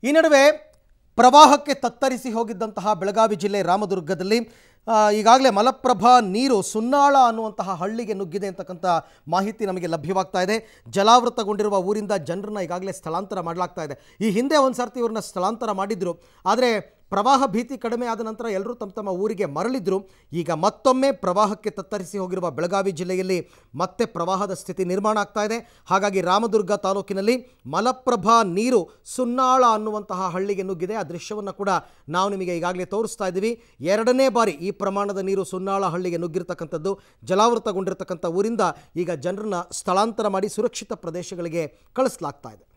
ಈ ನಡುವೆ ಪ್ರವಾಹಕ್ಕೆ ತತ್ತರಿಸಿ ಹೋಗಿದ್ದಂತಹ ಬೆಳಗಾವಿ ಜಿಲ್ಲೆ ರಾಮದುರ್ಗದಲ್ಲಿ ಆ, ಈಗಾಗಲೇ ಮಲಪ್ರಭಾ ನೀರು ಸುನ್ನಾಳ ಅನ್ನುವಂತಹ ಹಳ್ಳಿಗೆ ನುಗ್ಗಿದೆ ಅಂತಕ್ಕಂಥ ಮಾಹಿತಿ ನಮಗೆ ಲಭ್ಯವಾಗ್ತಾ ಇದೆ ಜಲಾವೃತಗೊಂಡಿರುವ ಊರಿಂದ ಜನರನ್ನ ಈಗಾಗಲೇ ಸ್ಥಳಾಂತರ ಮಾಡಲಾಗ್ತಾ ಇದೆ ಈ ಹಿಂದೆ ಒಂದು ಸರ್ತಿ ಇವ್ರನ್ನ ಸ್ಥಳಾಂತರ ಮಾಡಿದ್ರು ಆದರೆ ಪ್ರವಾಹ ಭೀತಿ ಕಡಿಮೆ ಆದ ನಂತರ ಎಲ್ಲರೂ ತಮ್ಮ ತಮ್ಮ ಊರಿಗೆ ಮರಳಿದ್ರು ಈಗ ಮತ್ತೊಮ್ಮೆ ಪ್ರವಾಹಕ್ಕೆ ತತ್ತರಿಸಿ ಹೋಗಿರುವ ಬೆಳಗಾವಿ ಜಿಲ್ಲೆಯಲ್ಲಿ ಮತ್ತೆ ಪ್ರವಾಹದ ಸ್ಥಿತಿ ನಿರ್ಮಾಣ ಆಗ್ತಾ ಇದೆ ಹಾಗಾಗಿ ರಾಮದುರ್ಗ ತಾಲೂಕಿನಲ್ಲಿ ಮಲಪ್ರಭಾ ನೀರು ಸುನ್ನಾಳ ಅನ್ನುವಂತಹ ಹಳ್ಳಿಗೆ ನುಗ್ಗಿದೆ ಆ ದೃಶ್ಯವನ್ನು ಕೂಡ ನಾವು ನಿಮಗೆ ಈಗಾಗಲೇ ತೋರಿಸ್ತಾ ಇದ್ದೀವಿ ಎರಡನೇ ಬಾರಿ ಈ ಪ್ರಮಾಣದ ನೀರು ಸುನ್ನಾಳ ಹಳ್ಳಿಗೆ ನುಗ್ಗಿರ್ತಕ್ಕಂಥದ್ದು ಜಲಾವೃತಗೊಂಡಿರ್ತಕ್ಕಂಥ ಊರಿಂದ ಈಗ ಜನರನ್ನ ಸ್ಥಳಾಂತರ ಮಾಡಿ ಸುರಕ್ಷಿತ ಪ್ರದೇಶಗಳಿಗೆ ಕಳಿಸಲಾಗ್ತಾ ಇದೆ